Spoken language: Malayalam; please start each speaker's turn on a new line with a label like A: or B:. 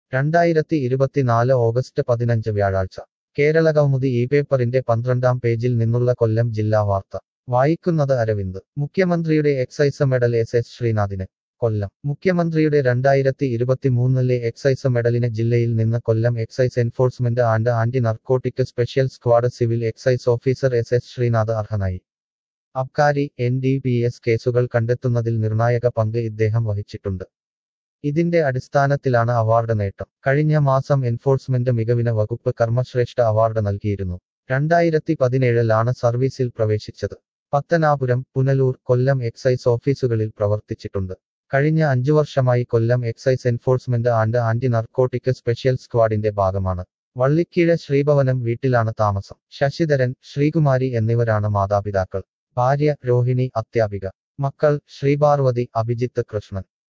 A: രണ്ടായിരത്തി ഇരുപത്തിനാല് ഓഗസ്റ്റ് പതിനഞ്ച് വ്യാഴാഴ്ച കേരള കൗമുദി ഈ പേപ്പറിന്റെ പന്ത്രണ്ടാം പേജിൽ നിന്നുള്ള കൊല്ലം ജില്ലാ വാർത്ത വായിക്കുന്നത് അരവിന്ദ് മുഖ്യമന്ത്രിയുടെ എക്സൈസ് മെഡൽ എസ് എസ് ശ്രീനാഥിന് കൊല്ലം മുഖ്യമന്ത്രിയുടെ രണ്ടായിരത്തി ഇരുപത്തിമൂന്നിലെ എക്സൈസ് മെഡലിന് ജില്ലയിൽ നിന്ന് Kollam excise enforcement and anti narcotic special squad civil excise officer S S Sreenath അർഹനായി abkari N D P S കേസുകൾ കണ്ടെത്തുന്നതിൽ നിർണായക പങ്ക് ഇദ്ദേഹം വഹിച്ചിട്ടുണ്ട് ഇതിന്റെ അടിസ്ഥാനത്തിലാണ് അവാർഡ് നേട്ടം കഴിഞ്ഞ മാസം എൻഫോഴ്സ്മെന്റ് മികവിന് വകുപ്പ് കർമ്മശ്രേഷ്ഠ അവാർഡ് നൽകിയിരുന്നു രണ്ടായിരത്തി പതിനേഴിലാണ് സർവീസിൽ പ്രവേശിച്ചത് പത്തനാപുരം പുനലൂർ കൊല്ലം എക്സൈസ് ഓഫീസുകളിൽ പ്രവർത്തിച്ചിട്ടുണ്ട് കഴിഞ്ഞ അഞ്ചു വർഷമായി Kollam excise enforcement and anti narcotic special സ്ക്വാഡിന്റെ ഭാഗമാണ് വള്ളിക്കീഴ ശ്രീഭവനം വീട്ടിലാണ് താമസം ശശിധരൻ ശ്രീകുമാരി എന്നിവരാണ് മാതാപിതാക്കൾ ഭാര്യ രോഹിണി അത്യാപിക മക്കൾ ശ്രീപാർവതി അഭിജിത്ത് കൃഷ്ണൻ